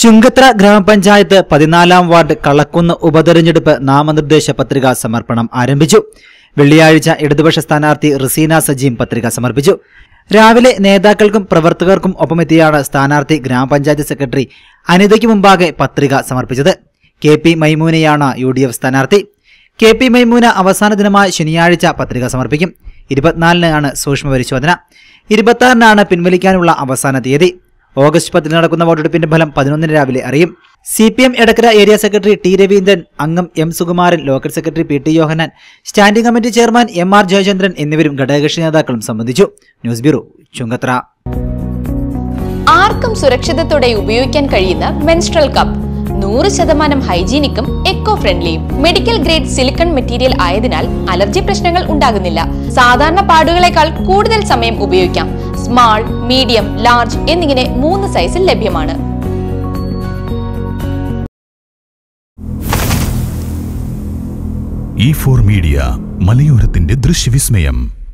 ചുങ്കത്ര ഗ്രാമപഞ്ചായത്ത് പതിനാലാം വാർഡ് കളക്കുന്ന് ഉപതെരഞ്ഞെടുപ്പ് നാമനിർദ്ദേശ പത്രിക സമർപ്പണം ആരംഭിച്ചു വെള്ളിയാഴ്ച ഇടതുപക്ഷ സ്ഥാനാർത്ഥി റിസീന സജീം പത്രിക സമർപ്പിച്ചു രാവിലെ നേതാക്കൾക്കും പ്രവർത്തകർക്കും ഒപ്പമെത്തിയാണ് സ്ഥാനാർത്ഥി ഗ്രാമപഞ്ചായത്ത് സെക്രട്ടറി അനിതയ്ക്ക് മുമ്പാകെ പത്രിക സമർപ്പിച്ചത് കെ പി മൈമൂനയാണ് യു ഡി എഫ് സ്ഥാനാർത്ഥി കെ പി മൈമൂന അവസാന ദിനമായ ശനിയാഴ്ച പത്രിക സമർപ്പിക്കും ഇരുപത്തിനാലിനാണ് സൂക്ഷ്മ പരിശോധന ഇരുപത്തിയാറിനാണ് പിൻവലിക്കാനുള്ള അവസാന തീയതി ഓഗസ്റ്റ് പത്തിന് നടക്കുന്ന വോട്ടെടുപ്പിന്റെ ഫലം പതിനൊന്നിന് രാവിലെ അറിയും C P M Edakkara area secretary T Raveendran അംഗം M Sukumaran local secretary P T Yohannan standing committee chairman M R Jayachandran എന്നിവരും ഘടകകക്ഷി നേതാക്കളും സംബന്ധിച്ചു ന്യൂസ് ബ്യൂറോ ചുങ്കത്ര ആർക്കും സുരക്ഷിതത്തോടെ ഉപയോഗിക്കാൻ കഴിയുന്ന മെൻസ്ട്രൽ കപ്പ് നൂറ് ശതമാനം ഹൈജീനിക്കും എക്കോ ഫ്രണ്ട്ലിയും മെഡിക്കൽ ഗ്രേഡ് സിലിക്കൺ മെറ്റീരിയൽ ആയതിനാൽ അലർജി പ്രശ്നങ്ങൾ ഉണ്ടാകുന്നില്ല സാധാരണ പാടുകളെക്കാൾ കൂടുതൽ സമയം ഉപയോഗിക്കാം സ്മാൾ മീഡിയം ലാർജ് എന്നിങ്ങനെ മൂന്ന് സൈസിൽ ലഭ്യമാണ് ഇ ഫോർ മീഡിയ മലയോരത്തിന്റെ ദൃശ്യവിസ്മയം